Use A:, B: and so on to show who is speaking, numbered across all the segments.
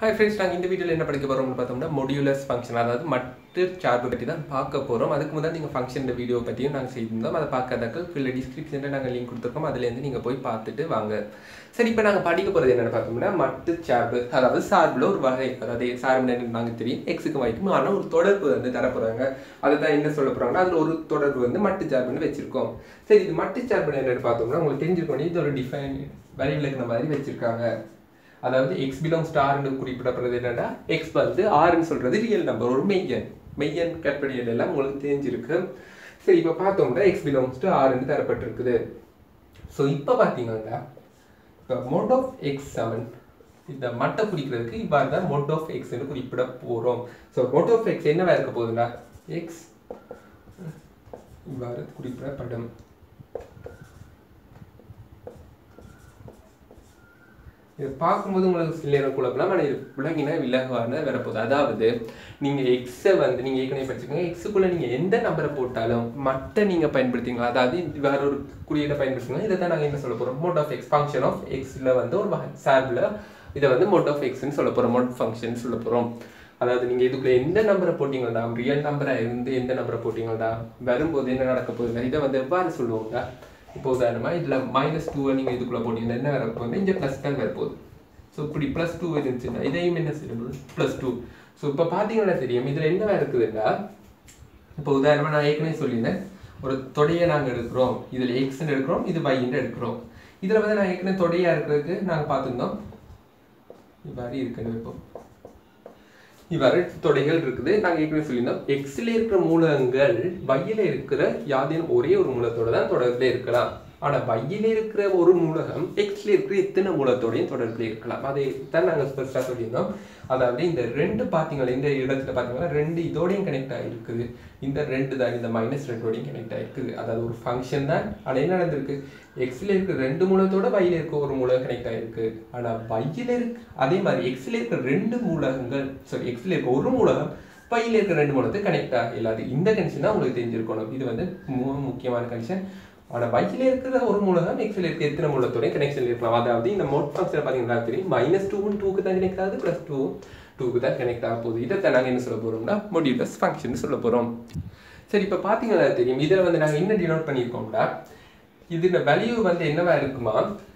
A: hi friends நாங்கள் இந்த வீடியோவில் என்ன படிக்க போகிறோம்னு பார்த்தோம்னா மொடியூலஸ் ஃபங்க்ஷன் அதாவது மட்டு சார்பு பற்றி தான் பார்க்க போகிறோம் அதுக்கு முதல் நீங்கள் ஃபங்க்ஷன் வீடியோ பற்றியும் நாங்கள் செய்திருந்தோம் அதை பார்க்காதாக்கள் கீழே டிஸ்கிரிப்ஷனில் நாங்கள் லிங்க் கொடுத்துருக்கோம் அதுலேருந்து நீங்கள் போய் பார்த்துட்டு வாங்க சரி இப்போ நாங்கள் படிக்க போகிறது என்னென்னு பார்த்தோம்னா மட்டு சார்பு அதாவது சார்பில் ஒரு வகை அதாவது சார்பு நாங்கள் தெரியும் எக்ஸுக்கு வாய்க்கும் ஆனால் ஒரு தொடர்பு வந்து தரப்போகிறாங்க அதை தான் என்ன சொல்ல போகிறாங்கன்னா அதில் ஒரு தொடர்பு வந்து மட்டு சார்புன்னு வச்சுருக்கோம் சரி இது மட்டு சார்பு என்னென்னு பார்த்தோம்னா உங்களுக்கு தெரிஞ்சிருக்கணும் இது ஒரு டிஃபைன் வரி விளக்குன மாதிரி வச்சுருக்காங்க அதாவது எக்ஸ் பிலாங் ஸ்டார்னு குறிப்பிடப்படுறது என்னன்னா எக்ஸ் வந்து ஆறுன்னு சொல்றது ரியல் நம்பர் ஒரு மெய்யன் மெய்யன் கற்பனையல் எல்லாம் உங்களுக்கு தெரிஞ்சிருக்கு சரி இப்போ பார்த்தோம்னா எக்ஸ் பிலாங்ஸ் டு ஆறுன்னு தரப்பட்டிருக்குது ஸோ இப்போ பார்த்தீங்கன்னா இப்போ மோட் ஆஃப் எக்ஸ் செவன் இந்த மட்டை குறிக்கிறதுக்கு இவ்வாறு தான் மோட் ஆஃப் எக்ஸ்னு குறிப்பிட போகிறோம் ஸோ மோட் ஆஃப் எக்ஸ் என்னவா இருக்க போகுதுன்னா எக்ஸ் இவ்வாறு குறிப்பிடப்படும் இது பார்க்கும்போது உங்களுக்கு சில நேரம் குழப்பலாம் ஆனால் இது விலகினா விலகுவான வரப்போகுது அதாவது நீங்கள் எக்ஸை வந்து நீங்கள் ஏற்கனவே படிச்சுக்கோங்க எக்ஸுக்குள்ளே நீங்கள் எந்த நம்பரை போட்டாலும் மற்ற நீங்கள் பயன்படுத்திங்களா அதாவது வேற ஒரு குறியீடை பயன்படுத்திங்களா இதை தான் நாங்கள் என்ன சொல்ல போகிறோம் mod of x function of எக்ஸில் வந்து ஒரு சார்பில் இதை வந்து மோட் ஆஃப் எக்ஸ்ன்னு சொல்ல போகிறோம் மோட் ஃபங்க்ஷன் சொல்ல போகிறோம் அதாவது நீங்கள் இதுக்குள்ள எந்த நம்பரை போட்டிங்களா ரியல் நம்பராக இருந்து எந்த நம்பரை போட்டிங்களா வரும்போது என்ன நடக்க போகுதுன்னா இதை வந்து எவ்வாறு சொல்லுவோங்க இப்போ உதாரணமாக இதில் மைனஸ் டூவை நீங்கள் இதுக்குள்ளே போட்டிங்கன்னா என்ன வரப்போகுது இங்கே ப்ளஸ் தான் வரப்போகுது ஸோ இப்படி ப்ளஸ் டூ இருந்துச்சுன்னா இதையும் என்ன செய்யணும் ப்ளஸ் டூ ஸோ இப்போ பார்த்தீங்கன்னா தெரியும் இதில் என்ன இருக்குதுன்னா இப்போ உதாரணமாக நான் ஏற்கனவே சொல்லியிருந்தேன் ஒரு தொடையை நாங்கள் எடுக்கிறோம் இதில் எக்ஸ்ன்னு எடுக்கிறோம் இது பையன் எடுக்கிறோம் இதில் வந்து நான் ஏற்கனவே தொடையாக இருக்கிறதுக்கு நாங்கள் பார்த்துருந்தோம் இவ்வாறு இருக்குன்னு வைப்போம் இவ்வாறு தொடைகள் இருக்குது நாங்கள் ஏற்கனவே சொல்லியிருந்தோம் எக்ஸில் இருக்கிற மூலகங்கள் பையில இருக்கிற யாதேனும் ஒரே ஒரு மூலத்தோட தான் தொடர்பில் இருக்கலாம் ஆனால் பையில இருக்கிற ஒரு மூலகம் எக்ஸ்ல இருக்கிற எத்தனை மூலத்தோடையும் தொடர்பில் இருக்கலாம் அதை தான் நாங்கள் ஸ்பெஷலாக சொல்லியிருந்தோம் அதாவது இந்த ரெண்டு பார்த்தீங்களா இந்த இடத்துல பார்த்தீங்கன்னா ரெண்டு இதோடையும் கனெக்ட் ஆகிருக்குது இந்த ரெண்டு தான் இந்த மைனஸ் ரெண்டோடையும் கனெக்ட் ஆகிருக்குது அதாவது ஒரு ஃபங்க்ஷன் தான் ஆனால் என்ன நடந்திருக்கு எக்ஸில் இருக்கிற ரெண்டு மூலத்தோட பையில இருக்க ஒரு மூலகம் கனெக்ட் ஆகிருக்கு ஆனால் பையில இருக்கு அதே மாதிரி எக்ஸில் இருக்கிற ரெண்டு மூலகங்கள் சாரி எக்ஸில் இருக்க ஒரு மூலகம் பையில இருக்கிற ரெண்டு மூலத்தை கனெக்ட் ஆக இல்லாது இந்த கண்டிஷன் தான் உங்களுக்கு தெரிஞ்சிருக்கணும் இது வந்து முக்கியமான கண்டிஷன் ஆனால் பைக்கில் இருக்கிற ஒரு மூலகம் எக்ஸில் இருக்க எத்தனை மூலத்தோட கனெக்ஷன் இருக்கலாம் அதாவது இந்த மோட் ஃபங்க்ஷன் பார்த்தீங்கன்னா தெரியும் மைனஸ் டூவும் டூக்கு தான் கனெக்ட் ஆகுது ப்ளஸ் டூ டூக்கு தான் கனெக்ட் ஆக போகுது இதை தான் நாங்கள் என்ன சொல்ல போகிறோம்னா மொடியூலஸ் ஃபங்க்ஷன் சொல்ல போகிறோம் சரி இப்போ பார்த்தீங்கன்னா தெரியும் இதில் வந்து நாங்கள் என்ன டினோட் பண்ணியிருக்கோம்னா இது வேல்யூ வந்து என்னவா இருக்குமா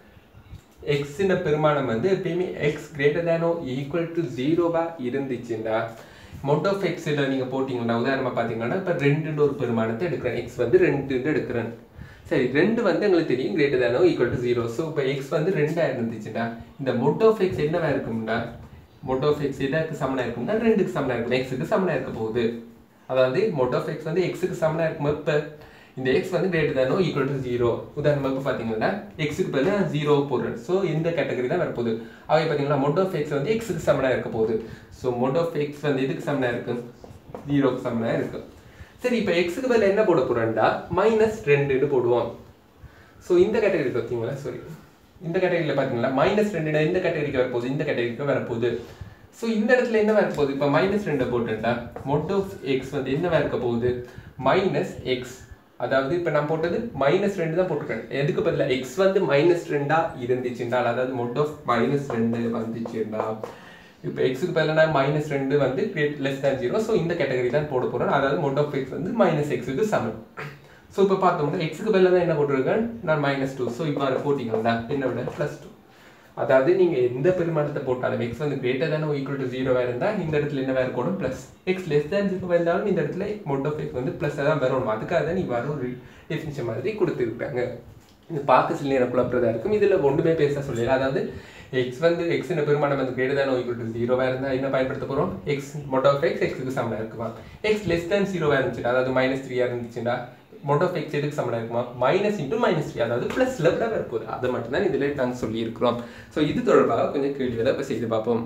A: எக்ஸின் பெருமானம் வந்து எப்பயுமே x greater than or equal to ஜீரோவா இருந்துச்சுன்னா மோட் ஆஃப் எக்ஸில் நீங்கள் போட்டிங்கன்னா உதாரணமாக பார்த்தீங்கன்னா இப்போ ரெண்டுன்னு ஒரு பெருமானத்தை எடுக்கிறேன் எக்ஸ் வந்து ரெண்டுன்னு எடுக்கிறேன் சரி ரெண்டு வந்து எங்களுக்கு தெரியும் greater than or equal to zero so இப்போ எக்ஸ் வந்து ரெண்டாக இருந்துச்சுன்னா இந்த மோட் ஆஃப் எக்ஸ் என்னவா இருக்கும்னா மோட் ஆஃப் எக்ஸ் எதாக்கு சமனாக இருக்கும்னா ரெண்டுக்கு சமனாக இருக்கும் எக்ஸுக்கு சமனாக இருக்க போகுது அதாவது மோட் ஆஃப் எக்ஸ் வந்து எக்ஸுக்கு சமனாக இருக்கும்போது இப்போ இந்த எக்ஸ் வந்து greater than or equal to zero உதாரணமாக இப்போ பார்த்தீங்கன்னா எக்ஸுக்கு பதில் நான் ஜீரோ போடுறேன் ஸோ இந்த கேட்டகரி தான் வரப்போகுது அவை பார்த்தீங்கன்னா மோட் ஆஃப் எக்ஸ் வந்து எக்ஸுக்கு சமனாக இருக்க போகுது ஸோ மோட் ஆஃப் எக்ஸ் வந்து எதுக்கு சமனாக இருக்கு ஜீரோக்கு சமனாக இருக்கு சரி இப்போ எக்ஸுக்கு பதில் என்ன போட போகிறோம்டா மைனஸ் ரெண்டுன்னு போடுவோம் ஸோ இந்த கேட்டகரி பார்த்தீங்களா சாரி இந்த கேட்டகரியில் பார்த்தீங்களா மைனஸ் ரெண்டு இந்த கேட்டகரிக்கு வரப்போகுது இந்த கேட்டகரிக்கு வரப்போகுது ஸோ இந்த இடத்துல என்ன இருக்க போகுது இப்போ மைனஸ் ரெண்டை போட்டுட்டா மோட் ஆஃப் எக்ஸ் வந்து என்னவா இருக்க போகுது மைனஸ் எக்ஸ் அதாவது இப்போ நான் போட்டது மைனஸ் ரெண்டு தான் போட்டிருக்கேன் எதுக்கு பதிலாக எக்ஸ் வந்து மைனஸ் ரெண்டா இருந்துச்சுன்றால் அதாவது மோட் ஆஃப் மைனஸ் ரெண்டு வந்துச்சுண்டா இப்போ எக்ஸுக்கு பதிலாக மைனஸ் ரெண்டு வந்து great less than zero so இந்த கேட்டகரி தான் போட போகிறோம் அதாவது மோட் ஆஃப் எக்ஸ் வந்து மைனஸ் எக்ஸுக்கு சமன் ஸோ இப்போ பார்த்தோம்னா எக்ஸுக்கு பதிலாக தான் என்ன போட்டிருக்கேன் நான் மைனஸ் டூ ஸோ இப்போ போட்டிங்கன்னா என்ன விட ப்ளஸ் டூ அதாவது நீங்கள் எந்த பெருமானத்தை போட்டாலும் எக்ஸ் வந்து கிரேட்டர் தானே ஈக்குவல் டு ஜீரோவாக இருந்தால் இந்த இடத்துல என்னவா இருக்கணும் plus x less than zero இருந்தாலும் இந்த இடத்துல மோட் ஆஃப் எக்ஸ் வந்து ப்ளஸ் தான் வரணும் அதுக்காக தான் நீ வர ஒரு டெஃபினிஷன் மாதிரி கொடுத்துருக்காங்க இது பார்க்க சில நேரம் குழப்பறதா இருக்கும் இதில் ஒன்றுமே பேச சொல்லல அதாவது எக்ஸ் வந்து எக்ஸ் பெருமானம் வந்து கிரேட்டர் தேன் ஈக்குவல் டு ஜீரோவாக இருந்தால் என்ன பயன்படுத்த போகிறோம் எக்ஸ் மோட் ஆஃப் எக்ஸ் எக்ஸுக்கு சமனாக இருக்குமா எக்ஸ் லெஸ் தேன் ஜீரோவாக இருந்துச்சுன்னா அதாவது மைனஸ் த்ரீயாக இருந்துச்சுன்னா மோட் ஆஃப் எக்ஸ் எதுக்கு சமனாக இருக்குமா மைனஸ் இன்ட்டு மைனஸ் த்ரீ அதாவது ப்ளஸில் விட வரப்போகுது அதை மட்டும்தான் இதில் நாங்கள் சொல்லியிருக்கிறோம் ஸோ இது தொடர்பாக கொஞ்சம் கேள்விகளை இப்போ செய்து பார்ப்போம்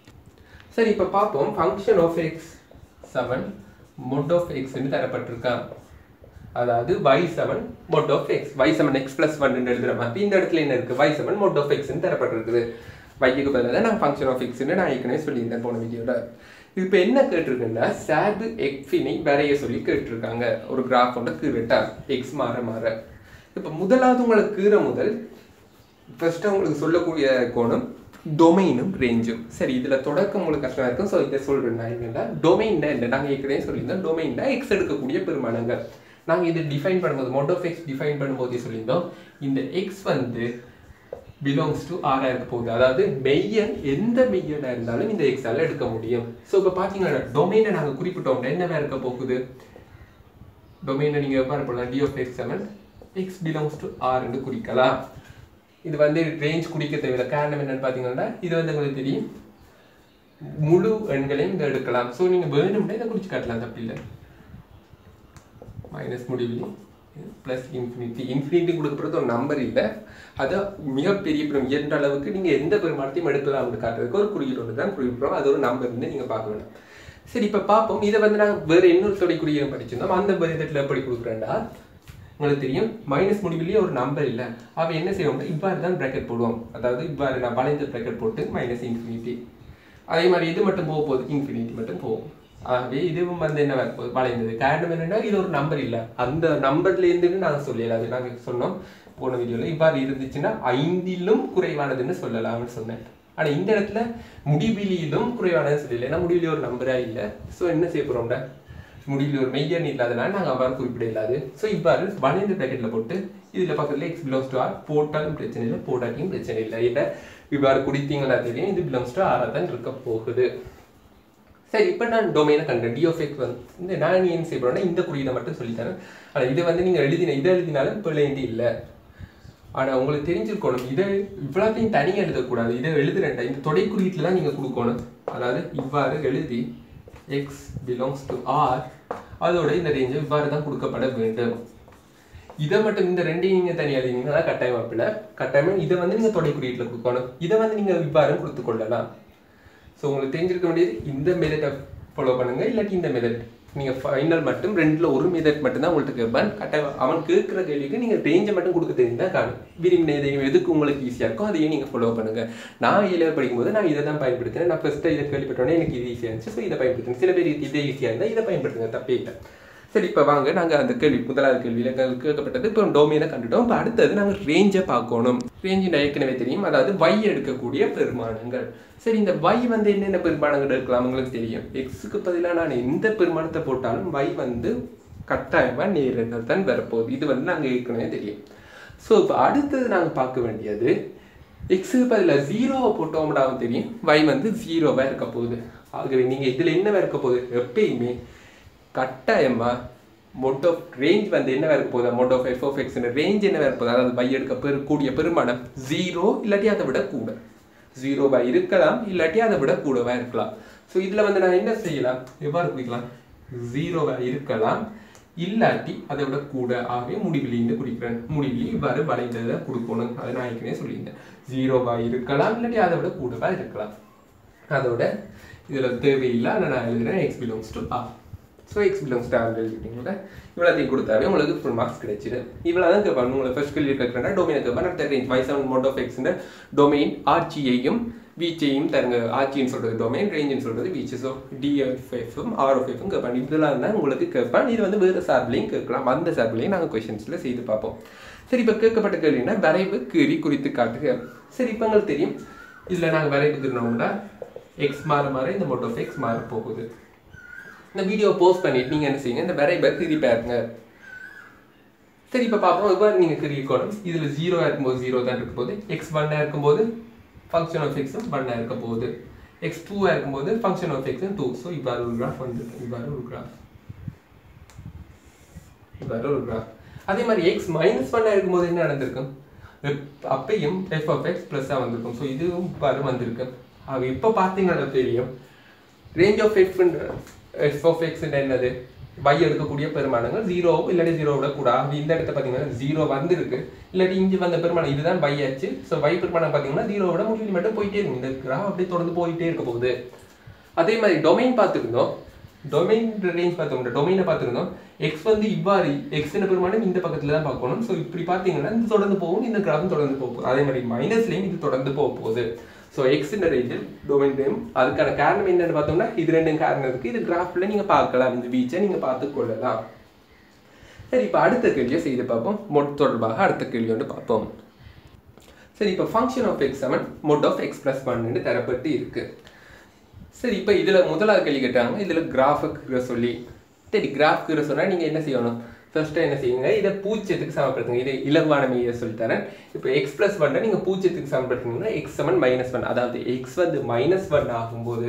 A: சரி இப்போ பார்ப்போம் function of x seven mod of எக்ஸ்ன்னு தரப்பட்டிருக்கான் அதாவது y seven mod of x y seven x plus one எழுதுற மாதிரி இந்த இடத்துல என்ன இருக்குது y செவன் மோட் ஆஃப் எக்ஸ்ன்னு தரப்பட்டிருக்குது வைக்கு பதிலாக நான் ஃபங்க்ஷன் ஆஃப் எக்ஸ்ன்னு நான் ஏற்கனவே சொல்லியிருந்தேன் போன வீடியோட இப்போ என்ன கேட்டிருக்குன்னா சார்பு எக்ஸினை வரைய சொல்லி கேட்டிருக்காங்க ஒரு கிராஃபோட கீழட்டா எக்ஸ் மாற மாற இப்போ முதலாவது உங்களுக்கு கீரை முதல் ஃபர்ஸ்ட் உங்களுக்கு சொல்லக்கூடிய கோணம் டொமைனும் ரேஞ்சும் சரி இதில் தொடக்கம் உங்களுக்கு கஷ்டமாக இருக்கும் ஸோ இதை சொல்கிறேன் நான் என்னென்னா டொமைன்னா என்ன நாங்கள் ஏற்கனவே சொல்லியிருந்தோம் டொமைன்னா எக்ஸ் எடுக்கக்கூடிய பெருமானங்கள் நாங்கள் இது டிஃபைன் பண்ணும்போது மோட் ஆஃப் எக்ஸ் டிஃபைன் பண்ணும்போது சொல்லியிருந்தோம் இந்த எக்ஸ் வந்து பிலாங்ஸ் டு ஆரா இருக்க போகுது அதாவது மெய்யன் எந்த மெய்யனாக இருந்தாலும் இந்த எக்ஸால் எடுக்க முடியும் ஸோ இப்போ பார்த்தீங்கன்னா டொமைனை நாங்கள் குறிப்பிட்டோம்னா என்னவா இருக்க போகுது டொமைனை நீங்கள் எவ்வாறு போடலாம் D of x seven x belongs to R என்று குறிக்கலாம் இது வந்து ரேஞ்ச் குறிக்க தேவையில்லை காரணம் என்னன்னு பார்த்தீங்கன்னா இது வந்து உங்களுக்கு தெரியும் முழு எண்களையும் இதை எடுக்கலாம் ஸோ நீங்கள் வேணும்னா இதை குறிச்சு காட்டலாம் தப்பில்லை மைனஸ் முடிவிலி ப்ளஸ் இன்ஃபினிட்டி இன்ஃபினிட்டி கொடுக்கப்படுறது ஒரு நம்பர் இல்லை அது மிகப்பெரிய பெரும் என்ற அளவுக்கு நீங்கள் எந்த பெருமானத்தையும் எடுக்கலாம் அப்படின்னு காட்டுறதுக்கு ஒரு குறியீடு தான் குறிப்பிடுறோம் அது ஒரு நம்பர்னு நீங்கள் பார்க்க வேணும் சரி இப்போ பார்ப்போம் இதை வந்து நாங்கள் வேறு இன்னொரு தொகை குறியீடு படிச்சிருந்தோம் அந்த விதத்தில் எப்படி கொடுக்குறேன்டா உங்களுக்கு தெரியும் மைனஸ் முடிவிலேயே ஒரு நம்பர் இல்லை அவன் என்ன செய்வோம்னா இவ்வாறு தான் ப்ராக்கெட் போடுவோம் அதாவது இவ்வாறு நான் வளைந்த ப்ராக்கெட் போட்டு மைனஸ் இன்ஃபினிட்டி அதே மாதிரி இது மட்டும் போக போகுது இன்ஃபினிட்டி மட்டும் போகும் ஆகவே இதுவும் வந்து என்ன வரப்போகுது வளைந்தது காரணம் என்னன்னா இது ஒரு நம்பர் இல்லை அந்த நம்பர்லேருந்துன்னு நாங்கள் சொல்லல அது நாங்கள் சொன்னோம் போன வீடியோவில் இவ்வாறு இருந்துச்சுன்னா ஐந்திலும் குறைவானதுன்னு சொல்லலாம்னு சொன்னேன் ஆனால் இந்த இடத்துல முடிவிலியிலும் குறைவானதுன்னு சொல்லல ஏன்னா முடிவிலி ஒரு நம்பரா இல்லை ஸோ என்ன செய்ய போகிறோம்டா முடிவில் ஒரு மெய்யன் இல்லாதனால நாங்கள் அவ்வாறு குறிப்பிட இல்லாது ஸோ இவ்வாறு வளைந்த ப்ராக்கெட்டில் போட்டு இதில் பக்கத்தில் எக்ஸ் பிலாங்ஸ் டு ஆர் போட்டாலும் பிரச்சனை இல்லை போட்டாட்டியும் பிரச்சனை இல்லை இல்லை இவ்வாறு குடித்தீங்களா தெரியும் இது பிலாங்ஸ் டு ஆராக தான் இருக்க போகுது சரி இப்போ நான் டொமைனை கண்டேன் டி ஆஃப் எக்ஸ் வந்து இந்த நான் ஏன் செய்ய போகிறேன்னா இந்த குறியீடை மட்டும் சொல்லித்தரேன் ஆனால் இதை வந்து நீங்கள் எழுதின இதை எழுதினாலும் பிள்ளைந்து இல்லை ஆனால் உங்களுக்கு தெரிஞ்சிருக்கணும் இதை இவ்வளோத்தையும் தனியாக எழுதக்கூடாது இதை எழுதுறேன்டா இந்த தொடை குறியீட்டில் தான் நீங்கள் கொடுக்கணும் அதாவது இவ்வாறு எழுதி எக்ஸ் பிலாங்ஸ் டு ஆர் அதோட இந்த ரேஞ்சு இவ்வாறு தான் கொடுக்கப்பட வேண்டும் இதை மட்டும் இந்த ரெண்டையும் நீங்கள் தனியாக எழுதினீங்கன்னா கட்டாயம் அப்பல கட்டாயம் இதை வந்து நீங்கள் தொடை குறியீட்டில் கொடுக்கணும் இதை வந்து நீங்கள் இவ்வாறு கொடுத்து கொள்ளலாம் ஸோ உங்களுக்கு தெரிஞ்சிருக்க வேண்டியது இந்த மெதட்டை ஃபாலோ பண்ணுங்க இல்லாட்டி இந்த மெதட் நீங்கள் ஃபைனல் மட்டும் ரெண்டில் ஒரு மெதட் மட்டும்தான் உங்கள்கிட்ட கேட்பான் கட்டாயம் அவன் கேட்குற கேள்விக்கு நீங்கள் ரேஞ்சை மட்டும் கொடுக்க தெரிஞ்சா காணும் விரும்பின எதையும் எதுக்கு உங்களுக்கு ஈஸியாக இருக்கோ அதையும் நீங்கள் ஃபாலோ பண்ணுங்கள் நான் ஏழாவது படிக்கும்போது நான் இதை தான் பயன்படுத்தினேன் நான் ஃபஸ்ட்டு இதை கேள்விப்பட்டோன்னே எனக்கு இது ஈஸியாக இருந்துச்சு ஸோ இதை பயன்படுத்தினேன் சில பேருக்கு இதே ஈஸியாக இருந்தால் இதை பயன்படுத்துங்க தப்பே இல்லை சரி இப்போ வாங்க நாங்கள் அந்த கேள்வி முதலாவது கேள்வியில் எங்களுக்கு கேட்கப்பட்டது இப்போ டொமைனை கண்டுட்டோம் இப்போ அடுத்தது நாங்கள் ரேஞ்சை பார்க்கணும் ரேஞ்சு ஏற்கனவே தெரியும் அதாவது y எடுக்கக்கூடிய பெருமானங்கள் சரி இந்த y வந்து என்னென்ன பெருமானங்கள் எடுக்கலாம் உங்களுக்கு தெரியும் எக்ஸுக்கு பதிலாக நான் எந்த பெருமானத்தை போட்டாலும் y வந்து கட்டாயமாக நேரங்கள் தான் வரப்போகுது இது வந்து நாங்கள் ஏற்கனவே தெரியும் ஸோ இப்போ அடுத்தது நாங்கள் பார்க்க வேண்டியது எக்ஸுக்கு பதிலாக ஜீரோவை போட்டோம்னாவும் தெரியும் y வந்து ஜீரோவாக இருக்க போகுது ஆகவே நீங்கள் இதில் என்னவா இருக்க போகுது எப்பயுமே கட்டாயமாக மோட் ஆஃப் ரேஞ்ச் வந்து என்ன இருக்க போகுது mod of f of x range என்ன இருக்க போகுது அதாவது பை எடுக்க பெரு கூடிய பெருமானம் ஜீரோ இல்லாட்டி அதை விட கூட ஜீரோவா இருக்கலாம் இல்லாட்டி அதை விட கூடவா இருக்கலாம் ஸோ இதில் வந்து நான் என்ன செய்யலாம் எவ்வாறு குறிக்கலாம் ஜீரோவா இருக்கலாம் இல்லாட்டி அதை விட கூட ஆகவே முடிவிலின்னு குறிக்கிறேன் முடிவிலி இவ்வாறு வளைந்ததை கொடுக்கணும் அதை நான் ஏற்கனவே சொல்லியிருந்தேன் ஜீரோவா இருக்கலாம் இல்லாட்டி அதை விட கூடவா இருக்கலாம் அதோட இதில் தேவையில்லை ஆனால் நான் எழுதுறேன் x belongs to R so x belongs to R எழுதிட்டீங்களா இவ்வளோத்தையும் கொடுத்தாவே உங்களுக்கு ஃபுல் மார்க்ஸ் கிடைச்சிடும் இவ்வளோ தான் கேட்பாங்க உங்களை ஃபர்ஸ்ட் கேள்வி கேட்குறேன்னா டொமைனை கேட்பாங்க அடுத்த range y seven mod of எக்ஸ்ன்ற டொமைன் ஆட்சியையும் வீச்சையும் தருங்க ஆட்சின்னு சொல்கிறது டொமைன் ரேஞ்சுன்னு சொல்கிறது வீச்சு ஸோ டிஎஃப்எஃப்பும் ஆர்எஃப்எஃப்பும் கேட்பாங்க இதெல்லாம் தான் உங்களுக்கு கேட்பான் இது வந்து வேறு சார்பிலையும் கேட்கலாம் அந்த சார்பிலையும் நாங்கள் கொஷின்ஸில் செய்து பார்ப்போம் சரி இப்போ கேட்கப்பட்ட கேள்வினா வரைவு கீறி குறித்து காட்டுக சரி இப்போ எங்களுக்கு தெரியும் இதில் நாங்கள் வரைவு திருநோம்னா எக்ஸ் மாற மாற இந்த மோட் ஆஃப் எக்ஸ் மாற போகுது இந்த வீடியோ போஸ்ட் பண்ணிட்டு நீங்கள் என்ன செய்யுங்க இந்த வரைவை கிரி பாருங்க சரி இப்போ பார்ப்போம் இப்போ நீங்கள் கிரிக்கணும் இதில் ஜீரோ இருக்கும்போது ஜீரோ தான் இருக்க போகுது எக்ஸ் ஒன்னாக இருக்கும்போது ஃபங்க்ஷன் ஆஃப் எக்ஸும் ஒன்னாக இருக்க போகுது எக்ஸ் டூவாக இருக்கும்போது ஃபங்க்ஷன் ஆஃப் எக்ஸும் டூ ஸோ இவ்வாறு ஒரு கிராஃப் வந்து இவ்வாறு ஒரு கிராஃப் இவ்வாறு ஒரு கிராஃப் அதே மாதிரி எக்ஸ் மைனஸ் ஒன்னாக இருக்கும்போது என்ன நடந்திருக்கும் அப்பையும் எஃப் ஆஃப் எக்ஸ் ப்ளஸ்ஸாக வந்திருக்கும் ஸோ இதுவும் பாரு வந்திருக்கு ஆக இப்போ பார்த்தீங்கன்னா தெரியும் range of f f of x என்னது y எடுக்கக்கூடிய பெருமானங்கள் ஜீரோ இல்லாட்டி ஜீரோ விட கூட ஆக இந்த இடத்த பார்த்தீங்கன்னா ஜீரோ வந்திருக்கு இல்லாட்டி இங்கே வந்த பெருமானம் இதுதான் y ஆச்சு ஸோ y பெருமானம் பார்த்தீங்கன்னா ஜீரோ விட முடிவு மட்டும் போயிட்டே இருக்கும் இந்த கிராஃப் அப்படியே தொடர்ந்து போயிட்டே இருக்க போகுது அதே மாதிரி டொமைன் பார்த்துருந்தோம் டொமைன் ரேஞ்ச் பார்த்தோம் டொமைனை பார்த்துருந்தோம் எக்ஸ் வந்து இவ்வாறு எக்ஸ் பெருமானம் இந்த பக்கத்தில் தான் பார்க்கணும் ஸோ இப்படி பார்த்தீங்கன்னா இது தொடர்ந்து போகும் இந்த கிராஃபும் தொடர்ந்து போக போகுது அதே மாதிரி மைனஸ்லேயும் இது தொடர்ந்து போக போகுது ஸோ எக்ஸ் ரேஞ்சில் டொமைன் நேம் அதுக்கான காரணம் என்னன்னு பார்த்தோம்னா இது ரெண்டும் காரணம் இருக்கு இது கிராஃபில் நீங்கள் பார்க்கலாம் இந்த பீச்சை நீங்கள் பார்த்து கொள்ளலாம் சரி இப்போ அடுத்த கேள்வியை செய்து பார்ப்போம் மொட் தொடர்பாக அடுத்த கேள்வி வந்து பார்ப்போம் சரி இப்போ function of x seven mod of x plus ஒன்னு தரப்பட்டு இருக்கு சரி இப்போ இதில் முதலாவது கேள்வி கேட்டாங்க இதில் கிராஃபுக்கு சொல்லி சரி கிராஃப்க்கு சொன்னால் நீங்கள் என்ன செய்யணும் ஃபர்ஸ்ட்டு என்ன செய்யுங்க இதை பூஜ்ஜியத்துக்கு சமப்படுத்துங்க இது இலகுவான மையை சொல்லித்தரேன் இப்போ எக்ஸ் ப்ளஸ் ஒன்னை நீங்கள் பூஜ்ஜியத்துக்கு சமப்படுத்துனீங்கன்னா எக்ஸ் செவன் மைனஸ் ஒன் அதாவது எக்ஸ் வந்து மைனஸ் ஒன் ஆகும்போது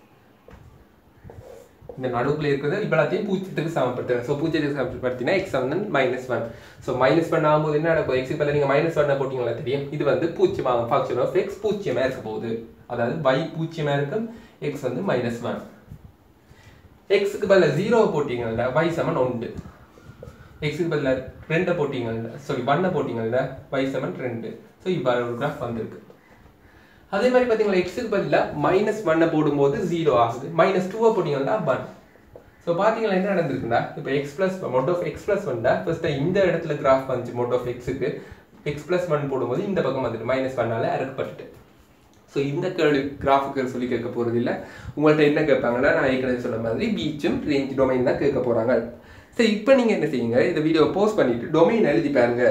A: இந்த நடுவுக்குள்ள இருக்கிறது இவ்வளோத்தையும் பூஜ்ஜியத்துக்கு சமப்படுத்துறேன் ஸோ பூஜ்ஜியத்துக்கு சமப்படுத்தினா x seven minus one so minus one ஆகும்போது என்ன நடக்கும் எக்ஸ் இப்போ நீங்கள் மைனஸ் ஒன்னை போட்டிங்களா தெரியும் இது வந்து பூஜ்ஜியமாகும் ஃபங்க்ஷன் ஆஃப் எக்ஸ் பூஜ்ஜியமாக இருக்க போகுது அதாவது y பூஜ்ஜியமாக இருக்கும் எக்ஸ் வந்து மைனஸ் ஒன் எக்ஸுக்கு பதில் ஜீரோ போட்டிங்கன்னா y செவன் உண்டு எக்ஸுக்கு பதில் ரெண்டை போட்டிங்கன்னா சாரி ஒன்னை போட்டிங்கன்னா y செவன் ரெண்டு ஸோ இவ்வாறு ஒரு கிராஃப் வந்திருக்கு அதே மாதிரி பார்த்தீங்களா எக்ஸுக்கு பதிலாக மைனஸ் ஒன்னை போடும்போது ஜீரோ ஆகுது மைனஸ் டூவை போட்டிங்கன்னா ஒன் ஸோ பார்த்தீங்களா என்ன நடந்திருக்குன்னா இப்போ x plus mod of x plus ஒன்டா ஃபர்ஸ்ட்டு இந்த இடத்துல கிராஃப் வந்துச்சு மோட் ஆஃப் எக்ஸுக்கு எக்ஸ் ப்ளஸ் ஒன் போடும்போது இந்த பக்கம் வந்துட்டு மைனஸ் ஒன்னால இறக்கப்பட்டுட்டு ஸோ இந்த கேள்வி கிராஃபுக்கு சொல்லி கேட்க போகிறது இல்லை உங்கள்கிட்ட என்ன கேட்பாங்கன்னா நான் ஏற்கனவே சொன்ன மாதிரி பீச்சும் ரேஞ்ச் டொமைன் தான் கேட்க போகிறாங்க சரி இப்போ நீங்கள் என்ன செய்யுங்க இந்த வீடியோ போஸ்ட் பண்ணிட்டு டொமைன் எழுதி பாருங்க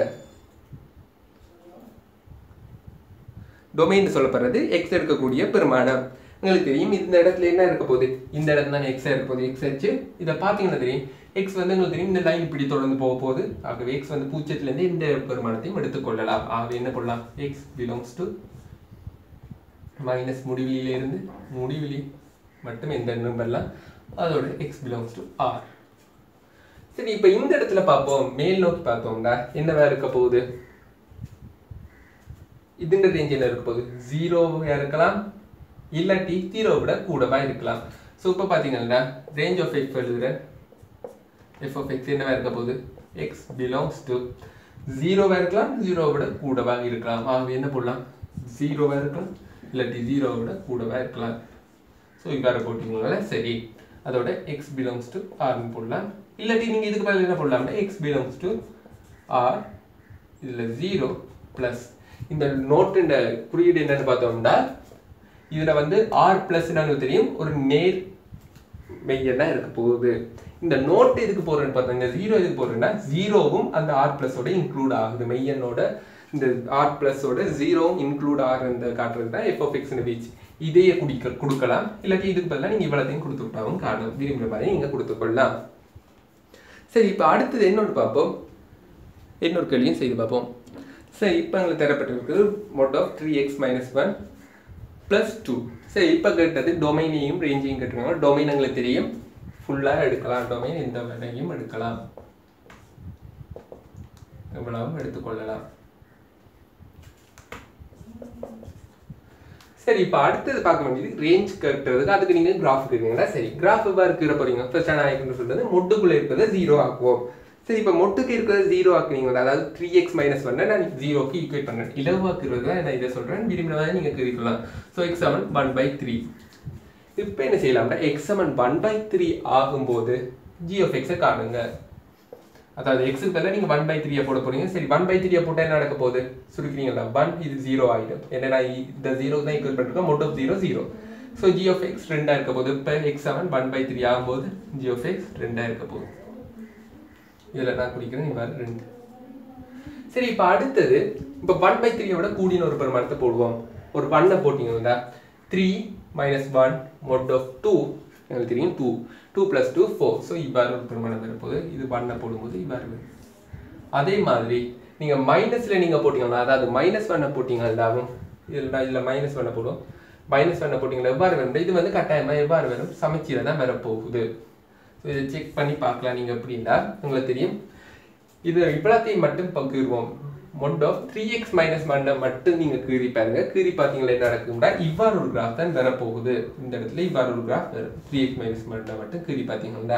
A: டொமைன் சொல்லப்படுறது எக்ஸ் எடுக்கக்கூடிய பெருமானம் உங்களுக்கு தெரியும் இந்த இடத்துல என்ன இருக்க போகுது இந்த இடத்துல தான் எக்ஸ் இருக்க போகுது எக்ஸ் வச்சு இதை பார்த்தீங்கன்னா தெரியும் எக்ஸ் வந்து உங்களுக்கு தெரியும் இந்த லைன் இப்படி தொடர்ந்து போக போகுது ஆகவே எக்ஸ் வந்து பூஜ்ஜியத்துலேருந்து இந்த பெருமானத்தையும் எடுத்துக்கொள்ளலாம் ஆகவே என்ன கொள்ளலாம் எக்ஸ் பிலாங்ஸ் டு மைனஸ் முடிவிலியிலிருந்து முடிவிலி மட்டும் எந்த நம்பர்லாம் அதோட எக்ஸ் பிலாங்ஸ் டு ஆர் சரி இப்போ இந்த இடத்துல பார்ப்போம் மேல் நோக்கி பார்த்தோம்னா என்னவா இருக்க போகுது இதுன்ற ரேஞ்ச் என்ன இருக்க போகுது ஜீரோவாக இருக்கலாம் இல்லாட்டி ஜீரோ விட கூடவா இருக்கலாம் ஸோ இப்போ பார்த்தீங்கன்னா ரேஞ்ச் ஆஃப் எக்ஸ் எழுதுறேன் எஃப் ஆஃப் எக்ஸ் என்னவா இருக்க போகுது எக்ஸ் பிலாங்ஸ் டு ஜீரோவாக இருக்கலாம் ஜீரோ விட கூடவா இருக்கலாம் ஆகவே என்ன போடலாம் ஜீரோவாக இருக்கலாம் இல்லாட்டி ஜீரோவை விட கூடவா இருக்கலாம் ஸோ இவ்வாறு போட்டிங்களா சரி அதோட எக்ஸ் பிலாங்ஸ் டு ஆர்னு போடலாம் இல்லாட்டி நீங்கள் இதுக்கு பதில் என்ன போடலாம்னா எக்ஸ் பிலாங்ஸ் டு ஆர் இதில் ஜீரோ ப்ளஸ் இந்த நோட்டுன்ற குறியீடு என்னன்னு பார்த்தோம்னா இதில் வந்து ஆர் ப்ளஸ் என்னன்னு தெரியும் ஒரு நேர் மெய்யன்னா இருக்க போகுது இந்த நோட் எதுக்கு போடுறேன்னு பார்த்தோம் இந்த ஜீரோ எதுக்கு போடுறேன்னா ஜீரோவும் அந்த ஆர் ப்ளஸோட இன்க்ளூட் ஆகுது மெய்யனோட இந்த ஆர் ப்ளஸோட ஜீரோவும் இன்க்ளூட் ஆகுறது காட்டுறது தான் எஃப் ஆஃப் எக்ஸ்னு பீச் இதையே குடிக்க கொடுக்கலாம் இல்லாட்டி இதுக்கு பதிலாக நீங்கள் இவ்வளோத்தையும் கொடுத்து விட்டாவும் காணும் விரும்புகிற மாதிரி நீங்கள் கொடுத்துக்கொள்ளலாம் சரி இப்போ அடுத்தது என்னொன்று பார்ப்போம் இன்னொரு கேள்வியும் செய்து பார்ப்போம் சரி இப்போ எங்களுக்கு தரப்பட்டிருக்குது mod of three x minus one plus two சரி இப்போ கேட்டது டொமைனையும் ரேஞ்சையும் கேட்டிருக்காங்க டொமைன் எங்களுக்கு தெரியும் ஃபுல்லாக எடுக்கலாம் டொமைன் எந்த வேலையும் எடுக்கலாம் எவ்வளவும் எடுத்துக்கொள்ளலாம் சரி இப்போ அடுத்தது பார்க்க வேண்டியது ரேஞ்ச் கட்டுறதுக்கு அதுக்கு நீங்கள் கிராஃப் இருக்கீங்களா சரி கிராஃப் எவ்வளோ இருக்கிற போறீங்க ஃபர்ஸ்ட் நான் சொல்றது மொட்டுக்குள்ளே இருக்கிறத ஜீரோ ஆக்குவோம் சரி இப்போ மொட்டுக்கு இருக்கிறது ஜீரோ ஆக்குனீங்க அதாவது த்ரீ எக்ஸ் மைனஸ் ஒன்னை நான் ஜீரோக்கு ஈக்குவேட் பண்ணுறேன் இலவாக்குறது தான் நான் இதை சொல்கிறேன் விரும்பினதாக நீங்கள் கிரிக்கலாம் so x seven one by three இப்போ என்ன செய்யலாம்னா x seven one by three ஆகும்போது ஜி ஆஃப் எக்ஸை காணுங்க அதாவது எக்ஸுக்கு பதிலாக நீங்கள் ஒன் பை த்ரீயை போட போறீங்க சரி ஒன் பை த்ரீயை போட்டால் என்ன நடக்க போகுது சுருக்கிறீங்களா ஒன் இது ஜீரோ ஆகிடும் ஏன்னா இந்த ஜீரோ தான் ஈக்குவல் பண்ணிருக்கோம் mod of zero zero so G of x ரெண்டாக இருக்க போகுது இப்போ x seven one by three ஆகும்போது ஜி ஆஃப் எக்ஸ் ரெண்டாக இருக்க போகுது இதில் நான் குடிக்கிறேன் இவ்வாறு ரெண்டு சரி இப்போ அடுத்தது இப்போ ஒன் பை த்ரீயோட கூடின ஒரு பெருமானத்தை போடுவோம் ஒரு ஒன்னை போட்டிங்கன்னா three minus one mod of two எனக்கு தெரியும் two two plus two four so இவ்வாறு ஒரு பெருமானம் வரப்போகுது இது ஒன்னை போடும்போது இவ்வாறு வரும் அதே மாதிரி நீங்கள் மைனஸில் நீங்கள் போட்டிங்கன்னா அதாவது மைனஸ் ஒன்னை போட்டிங்கன்னா ஆகும் இதில் நான் இதில் மைனஸ் ஒன்னை போடுவோம் மைனஸ் ஒன்னை போட்டிங்கன்னா எவ்வாறு வரும் இது வந்து கட்டாயமாக எவ்வாறு வரும் சமச்சீரை தான் வரப்போகுது ஸோ இதை செக் பண்ணி பார்க்கலாம் நீங்கள் எப்படின்னா உங்களுக்கு தெரியும் இது இவ்வளோத்தையும் மட்டும் பகிர்வோம் mod of three x minus ஒன்னை மட்டும் நீங்கள் கீறி பாருங்க கீறி பார்த்தீங்களா என்ன நடக்கும்னா இவ்வாறு ஒரு கிராஃப் தான் வரப்போகுது இந்த இடத்துல இவ்வாறு ஒரு கிராஃப் வரும் த்ரீ எக்ஸ் மைனஸ் ஒன்னை மட்டும் கீறி பார்த்தீங்கன்னா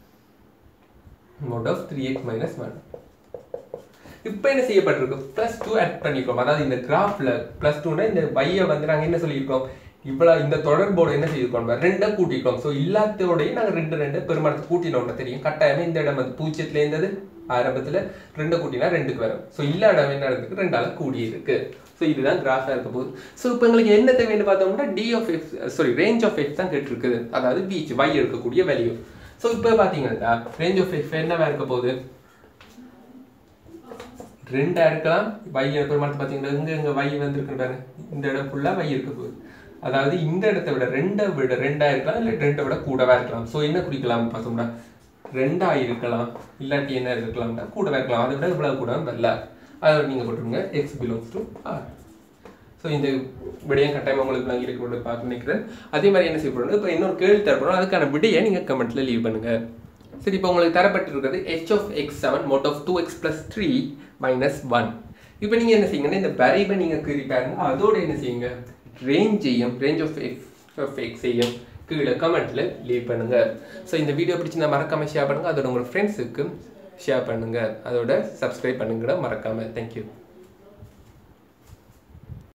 A: mod of three x minus one இப்போ என்ன செய்யப்பட்டிருக்கு ப்ளஸ் டூ ஆட் பண்ணிருக்கோம் அதாவது இந்த கிராஃப்ல ப்ளஸ் டூனா இந்த வையை வந்து நாங்கள் என்ன சொல்லியிருக்கோம் இவ்வளவு இந்த தொடர்போட என்ன செய்திருக்கோம் ரெண்டை கூட்டிருக்கோம் ஸோ இல்லாதோடையும் நாங்கள் ரெண்டு ரெண்டு பெருமானத்தை கூட்டினோம்னு தெரியும் கட்டாயமே இந்த இடம் வந்து பூஜ்ஜியத்துல இருந்தது ஆரம்பத்தில் ரெண்டு கூட்டினா ரெண்டுக்கு வரும் ஸோ இல்லா இடம் என்ன இடத்துக்கு ரெண்டால கூடி இருக்கு ஸோ இதுதான் கிராஃபாக இருக்க போகுது ஸோ இப்போ எங்களுக்கு என்ன தேவைன்னு பார்த்தோம்னா D of x sorry range of x தான் கேட்டிருக்குது அதாவது பீச் வை இருக்கக்கூடிய வேல்யூ ஸோ இப்போ பார்த்தீங்கன்னா ரேஞ்ச் ஆஃப் எக்ஸ் என்னவா இருக்க போகுது ரெண்டா இருக்கலாம் y பெருமாள் பார்த்தீங்கன்னா இங்க இங்க y வந்திருக்குன்னு பாருங்க இந்த இடம் ஃபுல்லாக y இருக்க போகுது அதாவது இந்த இடத்தை விட ரெண்டை விட ரெண்டா இருக்கலாம் இல்லை ரெண்டை விட கூடவா இருக்கலாம் ஸோ என்ன குறிக்கலாம் பார்த்தோம்னா ரெண்டா இருக்கலாம் இல்லாட்டி என்ன இருக்கலாம்னா கூடவா இருக்கலாம் அதை விட இவ்வளவு கூட வரல அதை நீங்கள் போட்டுருங்க x belongs to R so இந்த விடயம் கட்டாயம் உங்களுக்கு நான் இருக்க பார்க்க நினைக்கிறேன் அதே மாதிரி என்ன செய்ய போறோம் இப்போ இன்னொரு கேள்வி தரப்போறோம் அதுக்கான விடையை நீங்கள் கமெண்ட்ல லீவ் பண்ணுங்க சரி இப்போ உங்களுக்கு தரப்பட்டிருக்கிறது h of x seven mod of two x plus three minus one இப்போ நீங்கள் என்ன செய்யுங்கன்னா இந்த வரைவை நீங்கள் கீறி பாருங்க அதோட என்ன செய்யுங்க ரேஞ்சையும் ரேஞ்ச் ஆஃப் எக்ஸ் ஆஃப் எக்ஸையும் கீழே கமெண்ட்ல லீவ் பண்ணுங்க ஸோ இந்த வீடியோ பிடிச்சிருந்தா மறக்காம ஷேர் பண்ணுங்க அதோட உங்களோட ஃப்ரெண்ட்ஸுக்கு ஷேர் பண்ணுங்க அதோட சப்ஸ்கிரைப் பண்ணுங்க மறக்காம தேங்க்யூ